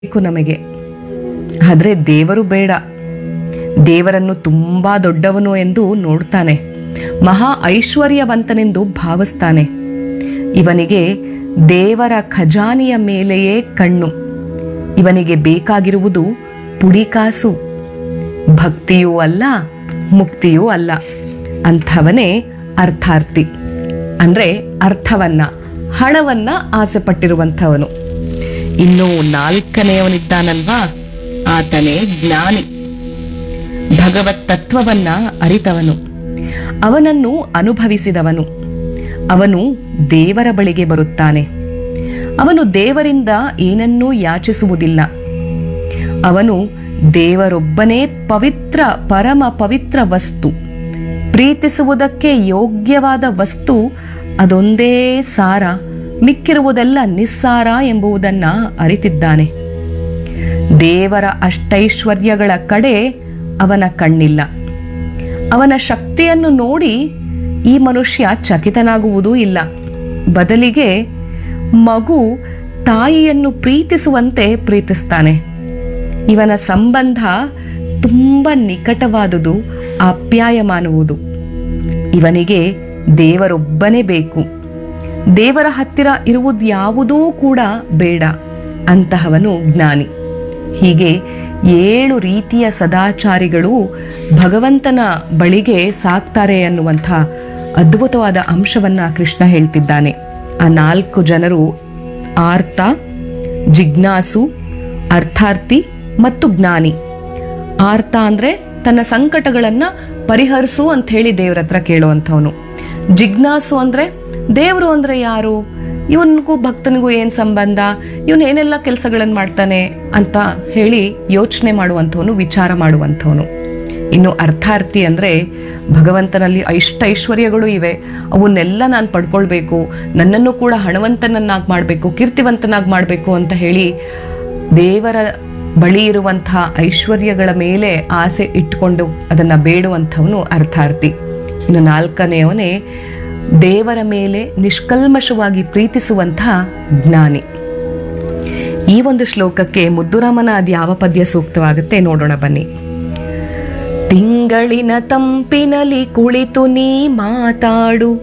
ಬೇಕು ನಮಗೆ ಆದರೆ ದೇವರು ಬೇಡ ದೇವರನ್ನು ತುಂಬಾ ದೊಡ್ಡವನು ಎಂದು ನೋಡ್ತಾನೆ ಮಹಾ ಐಶ್ವರ್ಯವಂತನೆಂದು ಭಾವಿಸ್ತಾನೆ ಇವನಿಗೆ ದೇವರ ಖಜಾನೆಯ ಮೇಲೆಯೇ ಕಣ್ಣು ಇವನಿಗೆ ಬೇಕಾಗಿರುವುದು ಪುಡಿಕಾಸು ಭಕ್ತಿಯೂ ಅಲ್ಲ ಮುಕ್ತಿಯೂ ಅಲ್ಲ ಅಂಥವನೇ ಅರ್ಥಾರ್ಥಿ ಅಂದ್ರೆ ಅರ್ಥವನ್ನ ಹಣವನ್ನ ಆಸೆ ಪಟ್ಟಿರುವಂಥವನು ಇನ್ನು ನಾಲ್ಕನೆಯವನಿದ್ದಾನಲ್ವಾ ಆತನೇ ಜ್ಞಾನಿ ಭಗವತ್ ತತ್ವವನ್ನ ಅರಿತವನು ಅವನನ್ನು ಅನುಭವಿಸಿದವನು ಅವನು ದೇವರ ಬಳಿಗೆ ಬರುತ್ತಾನೆ ಅವನು ದೇವರಿಂದ ಏನನ್ನೂ ಯಾಚಿಸುವುದಿಲ್ಲ ಅವನು ದೇವರೊಬ್ಬನೇ ಪವಿತ್ರ ಪರಮ ಪವಿತ್ರ ವಸ್ತು ಪ್ರೀತಿಸುವುದಕ್ಕೆ ಯೋಗ್ಯವಾದ ವಸ್ತು ಅದೊಂದೇ ಸಾರ ಮಿಕ್ಕಿರುವುದೆಲ್ಲ ನಿಸ್ಸಾರ ಎಂಬುದನ್ನ ಅರಿತಿದ್ದಾನೆ ದೇವರ ಅಷ್ಟೈಶ್ವರ್ಯಗಳ ಕಡೆ ಅವನ ಕಣ್ಣಿಲ್ಲ ಅವನ ಶಕ್ತಿಯನ್ನು ನೋಡಿ ಈ ಮನುಷ್ಯ ಚಕಿತನಾಗುವುದೂ ಇಲ್ಲ ಬದಲಿಗೆ ಮಗು ತಾಯಿಯನ್ನು ಪ್ರೀತಿಸುವಂತೆ ಪ್ರೀತಿಸ್ತಾನೆ ಇವನ ಸಂಬಂಧ ತುಂಬ ನಿಕಟವಾದುದು ಆಪ್ಯಾಯಮಾನುವುದು ಇವನಿಗೆ ದೇವರೊಬ್ಬನೇ ಬೇಕು ದೇವರ ಹತ್ತಿರ ಇರುವುದು ಯಾವುದೂ ಕೂಡ ಬೇಡ ಅಂತಹವನು ಜ್ಞಾನಿ ಹೀಗೆ ಏಳು ರೀತಿಯ ಸದಾಚಾರಿಗಳು ಭಗವಂತನ ಬಳಿಗೆ ಸಾಕ್ತಾರೆ ಅನ್ನುವಂಥ ಅದ್ಭುತವಾದ ಅಂಶವನ್ನ ಕೃಷ್ಣ ಹೇಳ್ತಿದ್ದಾನೆ ಆ ನಾಲ್ಕು ಜನರು ಆರ್ತ ಜಿಜ್ಞಾಸು ಅರ್ಥಾರ್ಥಿ ಮತ್ತು ಜ್ಞಾನಿ ಆರ್ತ ಅಂದ್ರೆ ತನ್ನ ಸಂಕಟಗಳನ್ನ ಪರಿಹರಿಸು ಅಂತ ಹೇಳಿ ದೇವ್ರ ಹತ್ರ ಕೇಳುವಂಥವನು ಜಿಜ್ಞಾಸು ಅಂದ್ರೆ ದೇವರು ಅಂದ್ರೆ ಯಾರು ಇವನಿಗೂ ಭಕ್ತನಿಗೂ ಏನ್ ಸಂಬಂಧ ಇವನ್ ಏನೆಲ್ಲ ಕೆಲಸಗಳನ್ನು ಮಾಡ್ತಾನೆ ಅಂತ ಹೇಳಿ ಯೋಚನೆ ಮಾಡುವಂಥವನು ವಿಚಾರ ಮಾಡುವಂಥವನು ಇನ್ನು ಅರ್ಥಾರ್ಥಿ ಅಂದ್ರೆ ಭಗವಂತನಲ್ಲಿ ಇಷ್ಟ ಐಶ್ವರ್ಯಗಳು ಇವೆ ಅವನ್ನೆಲ್ಲ ನಾನು ಪಡ್ಕೊಳ್ಬೇಕು ನನ್ನನ್ನು ಕೂಡ ಹಣವಂತನನ್ನಾಗಿ ಮಾಡಬೇಕು ಕೀರ್ತಿವಂತನಾಗಿ ಮಾಡಬೇಕು ಅಂತ ಹೇಳಿ ದೇವರ ಬಳಿ ಇರುವಂತಹ ಐಶ್ವರ್ಯಗಳ ಮೇಲೆ ಆಸೆ ಇಟ್ಕೊಂಡು ಅದನ್ನ ಬೇಡುವಂಥವನು ಅರ್ಥಾರ್ಥಿ ಇನ್ನು ನಾಲ್ಕನೆಯವನೇ ದೇವರ ಮೇಲೆ ನಿಷ್ಕಲ್ಮಶವಾಗಿ ಪ್ರೀತಿಸುವಂತಹ ಜ್ಞಾನಿ ಈ ಒಂದು ಶ್ಲೋಕಕ್ಕೆ ಮುದ್ದುರಾಮನ ಅದು ಯಾವ ಪದ್ಯ ಸೂಕ್ತವಾಗುತ್ತೆ ನೋಡೋಣ ಬನ್ನಿ ತಿಂಗಳಿನ ತಂಪಿನಲ್ಲಿ ಕುಳಿತು ನೀ ಮಾತಾಡು